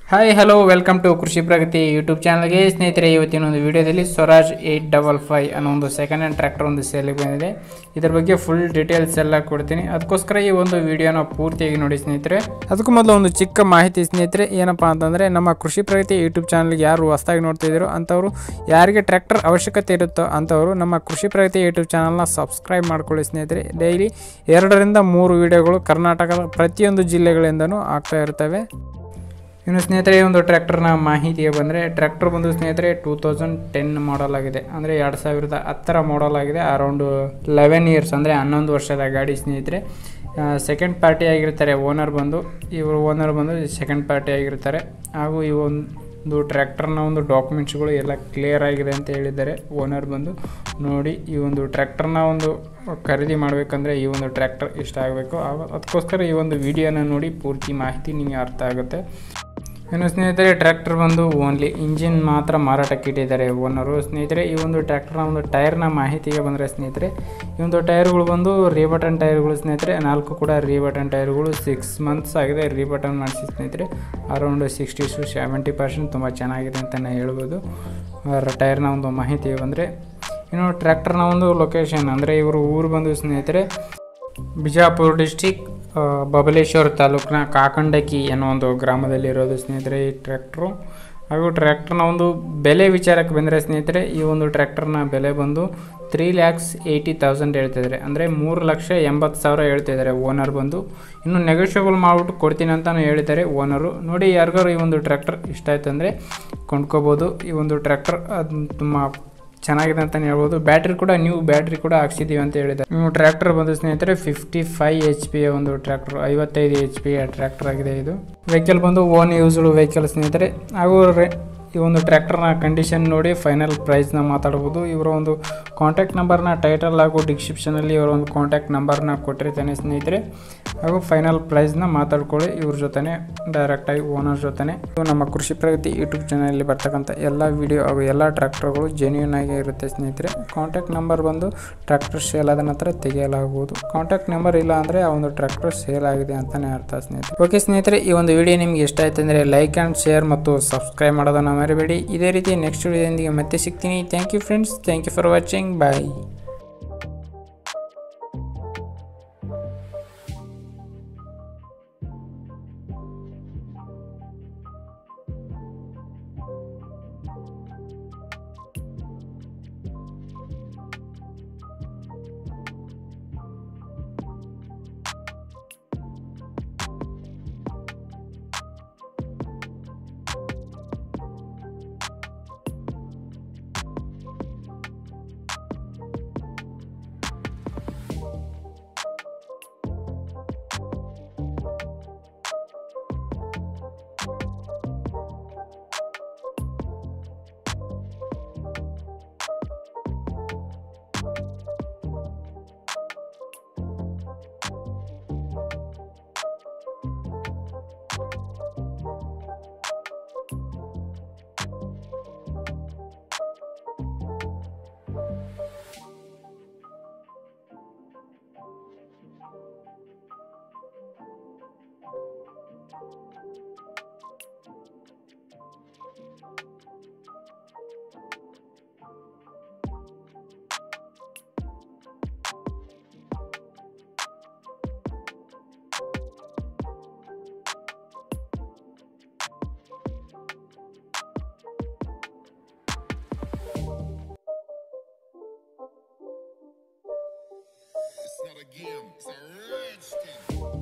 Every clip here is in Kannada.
ಹಾಯ್ ಹಲೋ ವೆಲ್ಕಮ್ ಟು ಕೃಷಿ ಪ್ರಗತಿ ಯೂಟ್ಯೂಬ್ ಚಾನಲ್ಗೆ ಸ್ನೇಹಿತರೆ ಇವತ್ತಿನ ಒಂದು ವಿಡಿಯೋದಲ್ಲಿ ಸ್ವರಾಜ್ ಏಯ್ಟ್ ಡಬಲ್ ಫೈವ್ ಅನ್ನೋ ಒಂದು ಸೆಕೆಂಡ್ ಹ್ಯಾಂಡ್ ಟ್ರ್ಯಾಕ್ಟರ್ ಒಂದು ಸೇಲಿಗೆ ಬಂದಿದೆ ಇದ್ರ ಬಗ್ಗೆ ಫುಲ್ ಡೀಟೇಲ್ಸ್ ಎಲ್ಲ ಕೊಡ್ತೀನಿ ಅದಕ್ಕೋಸ್ಕರ ಈ ಒಂದು ವಿಡಿಯೋನ ಪೂರ್ತಿಯಾಗಿ ನೋಡಿ ಸ್ನೇಹಿತರೆ ಅದಕ್ಕೂ ಮೊದಲು ಒಂದು ಚಿಕ್ಕ ಮಾಹಿತಿ ಸ್ನೇಹಿತರೆ ಏನಪ್ಪ ಅಂತಂದರೆ ನಮ್ಮ ಕೃಷಿ ಪ್ರಗತಿ ಯೂಟ್ಯೂಬ್ ಚಾನಲ್ಗೆ ಯಾರು ಹೊಸದಾಗಿ ನೋಡ್ತಿದ್ದೀರೋ ಅಂಥವ್ರು ಯಾರಿಗೆ ಟ್ರ್ಯಾಕ್ಟರ್ ಅವಶ್ಯಕತೆ ಇರುತ್ತೋ ಅಂಥವರು ನಮ್ಮ ಕೃಷಿ ಪ್ರಗತಿ ಯೂಟ್ಯೂಬ್ ಚಾನಲ್ನ ಸಬ್ಸ್ಕ್ರೈಬ್ ಮಾಡ್ಕೊಳ್ಳಿ ಸ್ನೇಹಿತರೆ ಡೈಲಿ ಎರಡರಿಂದ ಮೂರು ವಿಡಿಯೋಗಳು ಕರ್ನಾಟಕದ ಪ್ರತಿಯೊಂದು ಜಿಲ್ಲೆಗಳಿಂದನೂ ಆಗ್ತಾ ಇರ್ತವೆ ಇನ್ನು ಸ್ನೇಹಿತರೆ ಈ ಒಂದು ಟ್ರ್ಯಾಕ್ಟರ್ನ ಮಾಹಿತಿಗೆ ಬಂದರೆ ಟ್ರ್ಯಾಕ್ಟರ್ ಬಂದು ಸ್ನೇಹಿತರೆ ಟೂ ತೌಸಂಡ್ ಟೆನ್ ಮಾಡಲ್ ಆಗಿದೆ ಅಂದರೆ ಎರಡು ಸಾವಿರದ ಹತ್ತರ ಮಾಡಲ್ ಆಗಿದೆ ಅರೌಂಡ್ ಲೆವೆನ್ ಇಯರ್ಸ್ ಅಂದರೆ ಹನ್ನೊಂದು ವರ್ಷದ ಗಾಡಿ ಸ್ನೇಹಿತರೆ ಸೆಕೆಂಡ್ ಪಾರ್ಟಿ ಆಗಿರ್ತಾರೆ ಓನರ್ ಬಂದು ಇವರು ಓನರ್ ಬಂದು ಸೆಕೆಂಡ್ ಪಾರ್ಟಿ ಆಗಿರ್ತಾರೆ ಹಾಗೂ ಈ ಒಂದು ಟ್ರ್ಯಾಕ್ಟರ್ನ ಒಂದು ಡಾಕ್ಯುಮೆಂಟ್ಸ್ಗಳು ಎಲ್ಲ ಕ್ಲಿಯರ್ ಆಗಿದೆ ಅಂತ ಹೇಳಿದ್ದಾರೆ ಓನರ್ ಬಂದು ನೋಡಿ ಈ ಒಂದು ಟ್ರ್ಯಾಕ್ಟರ್ನ ಒಂದು ಖರೀದಿ ಮಾಡಬೇಕಂದ್ರೆ ಈ ಒಂದು ಟ್ರ್ಯಾಕ್ಟರ್ ಇಷ್ಟ ಆಗಬೇಕು ಅದಕ್ಕೋಸ್ಕರ ಈ ಒಂದು ವಿಡಿಯೋನ ನೋಡಿ ಪೂರ್ತಿ ಮಾಹಿತಿ ನಿಮಗೆ ಅರ್ಥ ಆಗುತ್ತೆ ಇನ್ನು ಸ್ನೇಹಿತರೆ ಟ್ರ್ಯಾಕ್ಟರ್ ಬಂದು ಓನ್ಲಿ ಇಂಜಿನ್ ಮಾತ್ರ ಮಾರಾಟಕ್ಕೆ ಇಟ್ಟಿದ್ದಾರೆ ಓನರು ಸ್ನೇಹಿತರೆ ಈ ಒಂದು ಟ್ರ್ಯಾಕ್ಟರ್ನ ಒಂದು ಟೈರ್ನ ಮಾಹಿತಿಗೆ ಬಂದರೆ ಸ್ನೇಹಿತರೆ ಈ ಒಂದು ಟೈರ್ಗಳು ಬಂದು ರೀಬಟನ್ ಟೈರ್ಗಳು ಸ್ನೇಹಿತರೆ ನಾಲ್ಕು ಕೂಡ ರೀಬಟನ್ ಟೈರ್ಗಳು ಸಿಕ್ಸ್ ಮಂತ್ಸ್ ಆಗಿದೆ ರೀಬಟನ್ ಮಾಡಿಸಿ ಸ್ನೇಹಿತರೆ around sixty to seventy percent ತುಂಬ ಚೆನ್ನಾಗಿದೆ ಅಂತಲೇ ಹೇಳ್ಬೋದು ಟೈರ್ನ ಒಂದು ಮಾಹಿತಿಗೆ ಬಂದರೆ ಇನ್ನು ಟ್ರ್ಯಾಕ್ಟರ್ನ ಒಂದು ಲೊಕೇಶನ್ ಅಂದರೆ ಇವರು ಊರು ಬಂದು ಸ್ನೇಹಿತರೆ ಬಿಜಾಪುರ ಡಿಸ್ಟಿಕ್ ಬಬಲೇಶ್ವರ ತಾಲೂಕಿನ ಕಾಕಂಡಕಿ ಅನ್ನೋ ಒಂದು ಗ್ರಾಮದಲ್ಲಿ ಇರೋದು ಸ್ನೇಹಿತರೆ ಈ ಟ್ರ್ಯಾಕ್ಟ್ರು ಹಾಗೂ ಟ್ರ್ಯಾಕ್ಟರ್ನ ಒಂದು ಬೆಲೆ ವಿಚಾರಕ್ಕೆ ಬಂದರೆ ಸ್ನೇಹಿತರೆ ಈ ಒಂದು ಟ್ರ್ಯಾಕ್ಟರ್ನ ಬೆಲೆ ಬಂದು ತ್ರೀ ಲ್ಯಾಕ್ಸ್ ಏಯ್ಟಿ ತೌಸಂಡ್ ಹೇಳ್ತಿದ್ದಾರೆ ಅಂದರೆ ಮೂರು ಲಕ್ಷ ಎಂಬತ್ತು ಸಾವಿರ ಹೇಳ್ತಿದ್ದಾರೆ ಓನರ್ ಬಂದು ಇನ್ನು ನೆಗೋಷಿಯಬಲ್ ಮಾಡಿಬಿಟ್ಟು ಕೊಡ್ತೀನಿ ಅಂತಲೂ ಹೇಳಿದ್ದಾರೆ ಓನರು ನೋಡಿ ಯಾರಿಗಾರು ಈ ಒಂದು ಟ್ರ್ಯಾಕ್ಟರ್ ಇಷ್ಟ ಆಯ್ತು ಅಂದರೆ ಕೊಂಡ್ಕೋಬೋದು ಈ ಒಂದು ಟ್ರ್ಯಾಕ್ಟರ್ ಅದು ತುಂಬ ಚೆನ್ನಾಗಿದೆ ಅಂತಲೇ ಹೇಳ್ಬೋದು ಬ್ಯಾಟ್ರಿ ಕೂಡ ನ್ಯೂ ಬ್ಯಾಟ್ರಿ ಕೂಡ ಹಾಕ್ಸಿದ್ದೀವಿ ಅಂತ ಹೇಳಿದ್ದಾರೆ ನೀವು ಟ್ರ್ಯಾಕ್ಟರ್ ಬಂದು ಸ್ನೇಹಿತರೆ ಫಿಫ್ಟಿ ಫೈವ್ ಎಚ್ ಪಿ ಒಂದು ಟ್ರ್ಯಾಕ್ಟರ್ ಐವತ್ತೈದು ಎಚ್ ಪಿ ಟ್ರ್ಯಾಕ್ಟರ್ ಆಗಿದೆ ಇದು ವೆಹಿಕಲ್ ಬಂದು ಓನ್ ಯೂಸ್ಡ್ ವೆಹಿಕಲ್ ಸ್ನೇಹಿತರೆ ಹಾಗೂ ರೇ ಈ ಒಂದು ಟ್ರ್ಯಾಕ್ಟರ್ನ ಕಂಡೀಷನ್ ನೋಡಿ ಫೈನಲ್ ಪ್ರೈಸ್ನ ಮಾತಾಡ್ಬೋದು ಇವರ ಒಂದು ಕಾಂಟ್ಯಾಕ್ಟ್ ನಂಬರ್ನ ಟೈಟಲ್ ಹಾಗೂ ಡಿಸ್ಕ್ರಿಪ್ಷನಲ್ಲಿ ಇವರ ಒಂದು ಕಾಂಟ್ಯಾಕ್ಟ್ ನಂಬರ್ನ ಕೊಟ್ಟಿರ್ತಾನೆ ಸ್ನೇಹಿತರೆ ಹಾಗೂ ಫೈನಲ್ ಪ್ರೈಸ್ನ ಮಾತಾಡ್ಕೊಳ್ಳಿ ಇವ್ರ ಜೊತೆ ಡೈರೆಕ್ಟಾಗಿ ಓನರ್ ಜೊತೆ ಇವು ನಮ್ಮ ಕೃಷಿ ಪ್ರಗತಿ ಯೂಟ್ಯೂಬ್ ಚಾನಲಲ್ಲಿ ಬರ್ತಕ್ಕಂಥ ಎಲ್ಲ ವಿಡಿಯೋ ಹಾಗೂ ಎಲ್ಲ ಟ್ರ್ಯಾಕ್ಟರ್ಗಳು ಜೆನ್ಯೂನ್ ಆಗಿ ಇರುತ್ತೆ ಸ್ನೇಹಿತರೆ ಕಾಂಟ್ಯಾಕ್ಟ್ ನಂಬರ್ ಬಂದು ಟ್ರ್ಯಾಕ್ಟರ್ ಸೇಲ್ ಆದ ನಂತರ ತೆಗೆಯಲಾಗುವುದು ಕಾಂಟ್ಯಾಕ್ಟ್ ನಂಬರ್ ಇಲ್ಲ ಅಂದರೆ ಆ ಒಂದು ಟ್ರ್ಯಾಕ್ಟರ್ ಸೇಲ್ ಆಗಿದೆ ಅಂತಲೇ ಅರ್ಥ ಸ್ನೇಹಿತರೆ ಓಕೆ ಸ್ನೇಹಿತರೆ ಈ ಒಂದು ವಿಡಿಯೋ ನಿಮಗೆ ಇಷ್ಟ ಆಯ್ತು ಅಂದರೆ ಲೈಕ್ ಆ್ಯಂಡ್ ಶೇರ್ ಮತ್ತು ಸಬ್ಸ್ಕ್ರೈಬ್ ಮಾಡೋದನ್ನು ಮರಿಬೇಡಿ ಇದೇ ರೀತಿ ನೆಕ್ಸ್ಟ್ ವಿಡಿಯೋದೊಂದಿಗೆ ಮತ್ತೆ ಸಿಗ್ತೀನಿ thank you friends thank you for watching bye It's not a game, it's a rich thing.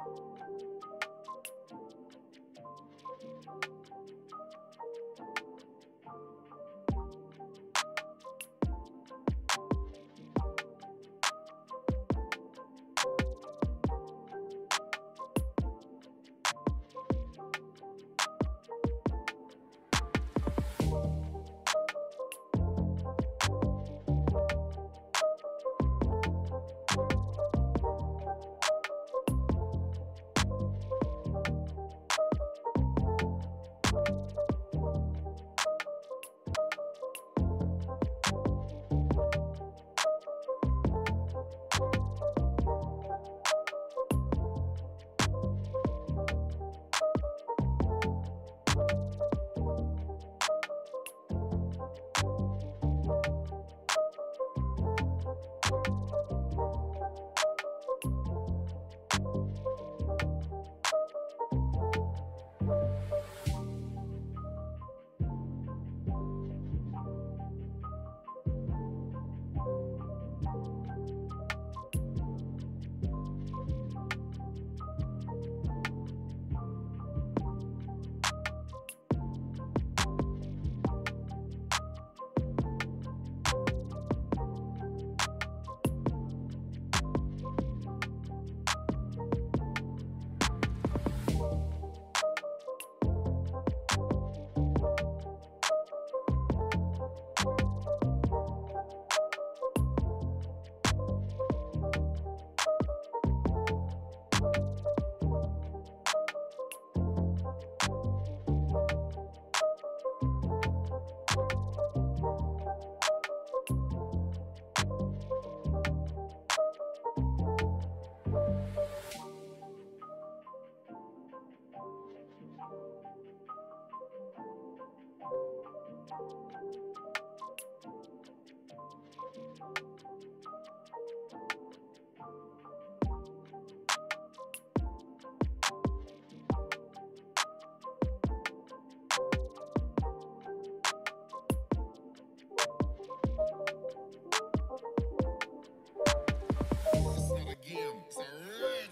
It's not a game, it's a rich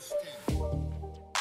thing.